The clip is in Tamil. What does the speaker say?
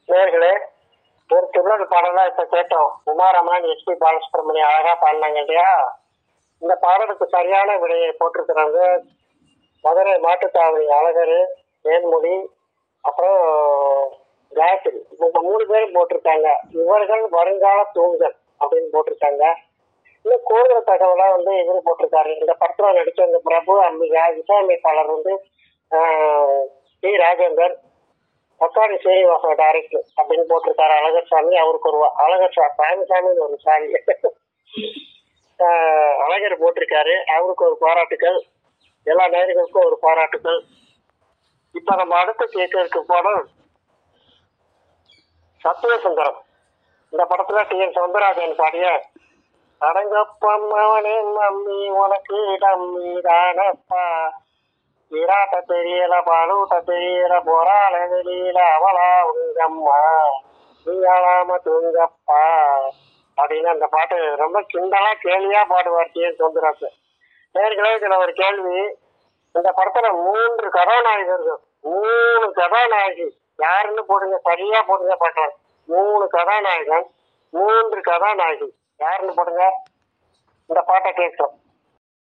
நேர்களே ஒரு திருவிழா பாடல் தான் இப்ப கேட்டோம் உமாரமன் எஸ்பி பாலசுப்ரமணியம் அழகா பாடினாங்க இல்லையா இந்த பாடலுக்கு சரியான விடையை போட்டிருக்கிறாங்க மதுரை மாட்டுத்தாவணி அழகர் தேன்மொழி அப்புறம் காயத்ரி இந்த மூணு பேரும் போட்டிருக்காங்க இவர்கள் வருங்கால தூண்கள் அப்படின்னு போட்டிருக்காங்க இன்னும் கூடுதல் தகவலா வந்து இவரு போட்டிருக்காரு இந்த படத்துல நடிச்சவங்க பிரபு அம்பிகா இசையமைப்பாளர் வந்து ஆஹ், டி ராஜேந்தர் பக்காடி சீனிவாசன் டைரக்டர் அப்படின்னு போட்டிருக்காரு அழகர் சாமி அவருக்கு ஒரு வா- அழகர் சா சாமிசாமின்னு ஒரு சாமி ஆஹ், அழகர் போட்டிருக்காரு அவருக்கு ஒரு பாராட்டுக்கள் எல்லா நேயர்களுக்கும் ஒரு பாராட்டுக்கள் இப்ப நம்ம அடுத்து கேட்க இருக்க படம் சத்யசுந்தரம் இந்த படத்துல டி என் சவுந்தரராஜன் பாடிய அடங்கப்பம் அவனே மம்மி உனக்கு டம்மி தானப்பா விராட்ட தெரியல பாலூட்ட தெரியல போராள வெளியில அவளா உங்கம்மா நீங்களாம தூங்கப்பா அப்படின்னு அந்த பாட்டு ரொம்ப கிண்டலா கேலியா பாடுவார் டி என் சவுந்தரராஜன் ஏற்கனவே இதுல ஒரு கேள்வி இந்த படத்துல மூன்று கதாநாயகர்கள் மூணு கதாநாயகி யாருன்னு போடுங்க சரியா போடுங்க பார்க்கலாம் மூணு கதாநாயகன் மூன்று கதாநாயகி யாருன்னு போடுங்க இந்த பாட்டை கேட்கும்